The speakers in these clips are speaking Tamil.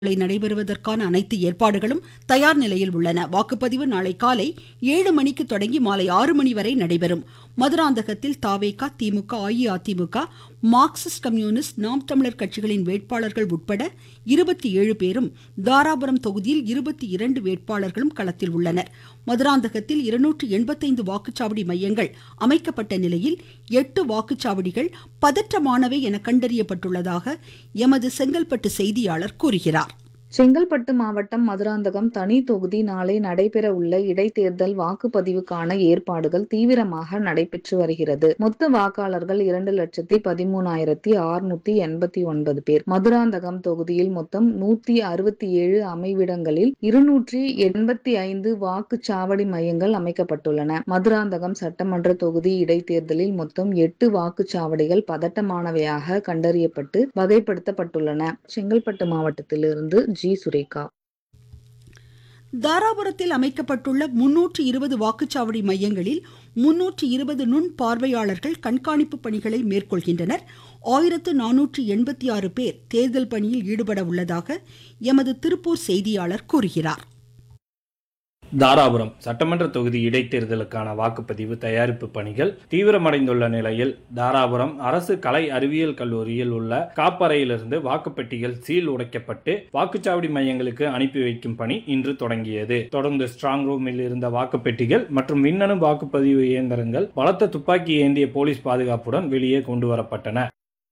தேர்தல் நடைபெறுவதற்கான அனைத்து ஏற்பாடுகளும் தயார் நிலையில் உள்ளன வாக்குப்பதிவு நாளை காலை ஏழு மணிக்கு தொடங்கி மாலை ஆறு மணி வரை நடைபெறும் மதுராந்தகத்தில் தாவேகா திமுக அஇஅதிமுக மார்க்சிஸ்ட் கம்யூனிஸ்ட் நாம் தமிழர் கட்சிகளின் வேட்பாளர்கள் உட்பட இருபத்தி ஏழு பேரும் தாராபுரம் தொகுதியில் இருபத்தி இரண்டு வேட்பாளர்களும் களத்தில் உள்ளனர் மதுராந்தகத்தில் இருநூற்று எண்பத்தைந்து வாக்குச்சாவடி மையங்கள் அமைக்கப்பட்ட நிலையில் எட்டு வாக்குச்சாவடிகள் பதற்றமானவை என கண்டறியப்பட்டுள்ளதாக எமது செங்கல்பட்டு செய்தியாளர் கூறுகிறார் செங்கல்பட்டு மாவட்டம் மதுராந்தகம் தனி தொகுதி நாளை நடைபெற உள்ள இடைத்தேர்தல் வாக்குப்பதிவுக்கான ஏற்பாடுகள் தீவிரமாக நடைபெற்று வருகிறது மொத்த வாக்காளர்கள் இரண்டு லட்சத்தி பதிமூணாயிரத்தி அறுநூத்தி எண்பத்தி ஒன்பது பேர் மதுராந்தகம் தொகுதியில் மொத்தம் நூத்தி அறுபத்தி ஏழு அமைவிடங்களில் இருநூற்றி எண்பத்தி ஐந்து வாக்குச்சாவடி மையங்கள் அமைக்கப்பட்டுள்ளன மதுராந்தகம் சட்டமன்ற தொகுதி இடைத்தேர்தலில் மொத்தம் எட்டு வாக்குச்சாவடிகள் பதட்டமானவையாக கண்டறியப்பட்டு வகைப்படுத்தப்பட்டுள்ளன செங்கல்பட்டு மாவட்டத்திலிருந்து ஜி சுரேகா தாராபுரத்தில் அமைக்கப்பட்டுள்ள முன்னூற்று இருபது வாக்குச்சாவடி மையங்களில் முன்னூற்று இருபது நுண் பார்வையாளர்கள் கண்காணிப்பு பணிகளை மேற்கொள்கின்றனர் ஆயிரத்து நானூற்று எண்பத்தி ஆறு பேர் தேர்தல் பணியில் ஈடுபட உள்ளதாக எமது திருப்பூர் செய்தியாளர் கூறுகிறார் தாராபுரம் சட்டமன்ற தொகுதி இடைத்தேர்தலுக்கான வாக்குப்பதிவு தயாரிப்பு பணிகள் தீவிரமடைந்துள்ள நிலையில் தாராபுரம் அரசு கலை அறிவியல் கல்லூரியில் உள்ள காப்பறையிலிருந்து வாக்குப்பெட்டிகள் சீல் உடைக்கப்பட்டு வாக்குச்சாவடி மையங்களுக்கு அனுப்பி வைக்கும் பணி இன்று தொடங்கியது தொடர்ந்து ஸ்ட்ராங் ரூமில் இருந்த வாக்குப்பெட்டிகள் மற்றும் மின்னணு வாக்குப்பதிவு இயந்திரங்கள் பலத்த துப்பாக்கி ஏந்திய போலீஸ் பாதுகாப்புடன் வெளியே கொண்டு வரப்பட்டன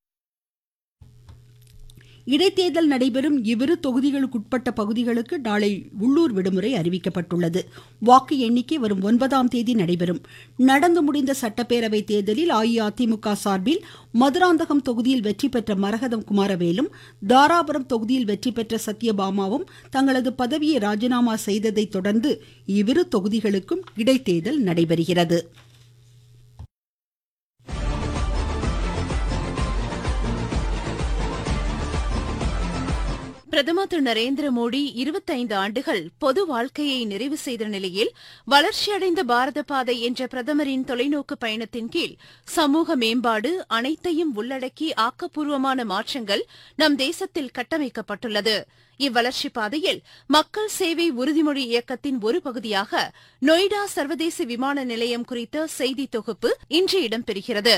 இடைத்தேர்தல் நடைபெறும் இவ்விரு தொகுதிகளுக்குட்பட்ட பகுதிகளுக்கு நாளை உள்ளூர் விடுமுறை அறிவிக்கப்பட்டுள்ளது வாக்கு எண்ணிக்கை வரும் ஒன்பதாம் தேதி நடைபெறும் நடந்து முடிந்த சட்டப்பேரவை தேர்தலில் அஇஅதிமுக சார்பில் மதுராந்தகம் தொகுதியில் வெற்றி பெற்ற மரகதம் குமாரவேலும் தாராபுரம் தொகுதியில் வெற்றி பெற்ற சத்யபாமாவும் தங்களது பதவியை ராஜினாமா செய்ததை தொடர்ந்து இவ்விரு தொகுதிகளுக்கும் இடைத்தேர்தல் நடைபெறுகிறது பிரதமர் திரு நரேந்திர மோடி இருபத்தைந்து ஆண்டுகள் பொது வாழ்க்கையை நிறைவு செய்த நிலையில் வளர்ச்சியடைந்த பாரத பாதை என்ற பிரதமரின் தொலைநோக்கு பயணத்தின் கீழ் சமூக மேம்பாடு அனைத்தையும் உள்ளடக்கி ஆக்கப்பூர்வமான மாற்றங்கள் நம் தேசத்தில் கட்டமைக்கப்பட்டுள்ளது இவ்வளர்ச்சி பாதையில் மக்கள் சேவை உறுதிமொழி இயக்கத்தின் ஒரு பகுதியாக நொய்டா சர்வதேச விமான நிலையம் குறித்த செய்தி தொகுப்பு இன்று இடம்பெறுகிறது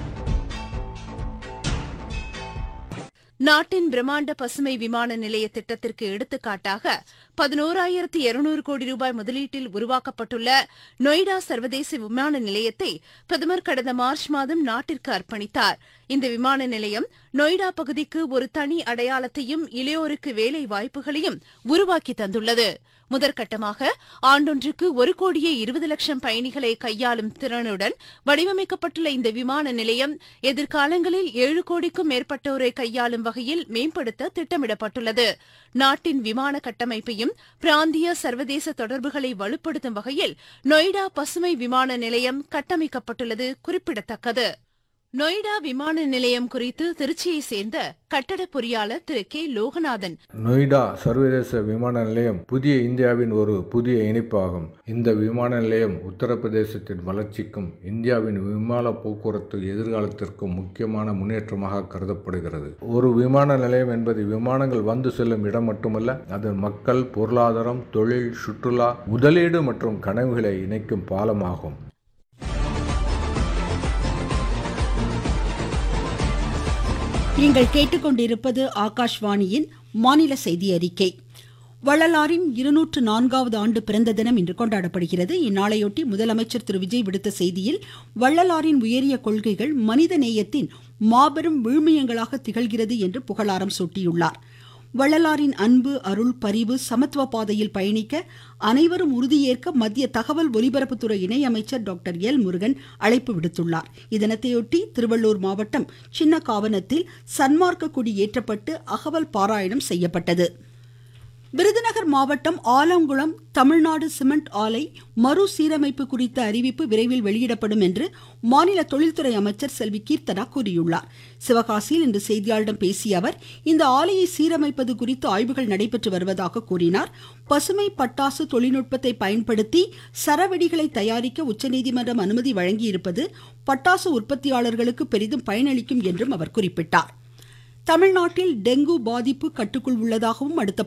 நாட்டின் பிரம்மாண்ட பசுமை விமான நிலைய திட்டத்திற்கு எடுத்துக்காட்டாக பதினோராயிரத்து இருநூறு கோடி ரூபாய் முதலீட்டில் உருவாக்கப்பட்டுள்ள நொய்டா சர்வதேச விமான நிலையத்தை பிரதமர் கடந்த மார்ச் மாதம் நாட்டிற்கு அர்ப்பணித்தார் இந்த விமான நிலையம் நொய்டா பகுதிக்கு ஒரு தனி அடையாளத்தையும் இளையோருக்கு வேலை வாய்ப்புகளையும் உருவாக்கி தந்துள்ளது முதற்கட்டமாக ஆண்டொன்றுக்கு ஒரு கோடியே இருபது லட்சம் பயணிகளை கையாளும் திறனுடன் வடிவமைக்கப்பட்டுள்ள இந்த விமான நிலையம் எதிர்காலங்களில் ஏழு கோடிக்கும் மேற்பட்டோரை கையாளும் வகையில் மேம்படுத்த திட்டமிடப்பட்டுள்ளது நாட்டின் விமான கட்டமைப்பையும் பிராந்திய சர்வதேச தொடர்புகளை வலுப்படுத்தும் வகையில் நொய்டா பசுமை விமான நிலையம் கட்டமைக்கப்பட்டுள்ளது குறிப்பிடத்தக்கது நொய்டா விமான நிலையம் குறித்து திருச்சியை சேர்ந்த கட்டட பொறியாளர் திரு கே லோகநாதன் நொய்டா சர்வதேச விமான நிலையம் புதிய இந்தியாவின் ஒரு புதிய இணைப்பாகும் இந்த விமான நிலையம் உத்தரப்பிரதேசத்தின் வளர்ச்சிக்கும் இந்தியாவின் விமான போக்குவரத்து எதிர்காலத்திற்கும் முக்கியமான முன்னேற்றமாக கருதப்படுகிறது ஒரு விமான நிலையம் என்பது விமானங்கள் வந்து செல்லும் இடம் மட்டுமல்ல அது மக்கள் பொருளாதாரம் தொழில் சுற்றுலா முதலீடு மற்றும் கனவுகளை இணைக்கும் பாலமாகும் நீங்கள் கேட்டுக்கொண்டிருப்பது ஆகாஷ்வாணியின் மாநில செய்தி அறிக்கை வள்ளலாரின் இருநூற்று நான்காவது ஆண்டு பிறந்த தினம் இன்று கொண்டாடப்படுகிறது இந்நாளையொட்டி முதலமைச்சர் திரு விஜய் விடுத்த செய்தியில் வள்ளலாரின் உயரிய கொள்கைகள் மனித நேயத்தின் மாபெரும் விழுமியங்களாக திகழ்கிறது என்று புகழாரம் சூட்டியுள்ளார் வள்ளலாரின் அன்பு அருள் பரிவு சமத்துவ பாதையில் பயணிக்க அனைவரும் உறுதியேற்க மத்திய தகவல் ஒலிபரப்புத்துறை இணையமைச்சர் டாக்டர் எல் முருகன் அழைப்பு விடுத்துள்ளார் இத்தினத்தையொட்டி திருவள்ளூர் மாவட்டம் சின்ன காவனத்தில் சன்மார்க்க கொடி ஏற்றப்பட்டு அகவல் பாராயணம் செய்யப்பட்டது விருதுநகர் மாவட்டம் ஆலங்குளம் தமிழ்நாடு சிமெண்ட் ஆலை மறுசீரமைப்பு குறித்த அறிவிப்பு விரைவில் வெளியிடப்படும் என்று மாநில தொழில்துறை அமைச்சர் செல்வி கீர்த்தனா கூறியுள்ளார் சிவகாசியில் இன்று செய்தியாளர்களிடம் பேசிய அவர் இந்த ஆலையை சீரமைப்பது குறித்து ஆய்வுகள் நடைபெற்று வருவதாக கூறினார் பசுமை பட்டாசு தொழில்நுட்பத்தை பயன்படுத்தி சரவெடிகளை தயாரிக்க உச்சநீதிமன்றம் அனுமதி வழங்கியிருப்பது பட்டாசு உற்பத்தியாளர்களுக்கு பெரிதும் பயனளிக்கும் என்றும் அவர் குறிப்பிட்டார் தமிழ்நாட்டில் டெங்கு பாதிப்பு கட்டுக்குள் உள்ளதாகவும் அடுத்த